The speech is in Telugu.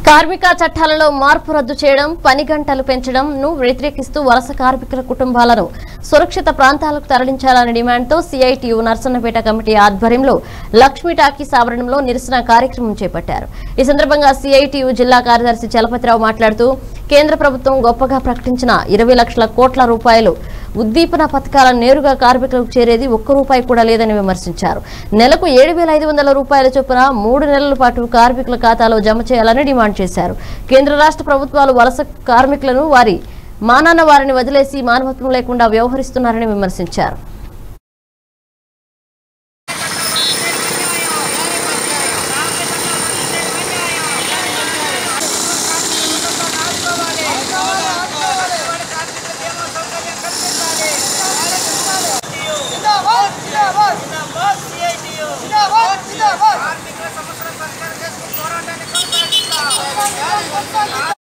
కార్మిక చట్టాలలో మార్పు రద్దు చేయడం పని గంటలు పెంచడం ను వ్యతిరేకిస్తూ వలస కార్మికుల కుటుంబాలను సురక్షిత ప్రాంతాలకు తరలించాలనే డిమాండ్తో సిఐటియు నర్సన్నపేట కమిటీ ఆధ్వర్యంలో లక్ష్మీ టాకీస్ ఆవరణంలో నిరసన కార్యక్రమం చేపట్టారు ఈ సందర్భంగా సిఐటియు జిల్లా కార్యదర్శి చలపతిరావు మాట్లాడుతూ కేంద్ర ప్రభుత్వం గొప్పగా ప్రకటించిన ఇరవై లక్షల కోట్ల రూపాయలు ఉద్దీపన పథకాలను నేరుగా కార్మికులకు చేరేది ఒక్క రూపాయి కూడా లేదని విమర్శించారు నెలకు ఏడు వేల ఐదు వందల రూపాయల చొప్పున మూడు నెలల పాటు కార్మికుల ఖాతాలో జమ చేయాలని డిమాండ్ చేశారు కేంద్ర రాష్ట్ర ప్రభుత్వాలు వలస కార్మికులను వారి మానాన్న వారిని వదిలేసి మానవత్వం లేకుండా వ్యవహరిస్తున్నారని విమర్శించారు జిందాబాద్ జిందాబాద్ జిందాబాద్ సిఐటియు జిందాబాద్ జిందాబాద్ కార్మికుల సమస్యల పరిష్కారం చేసుకుని పోరాటాన్ని కొనసాగిస్తాం కొనసాగిస్తాం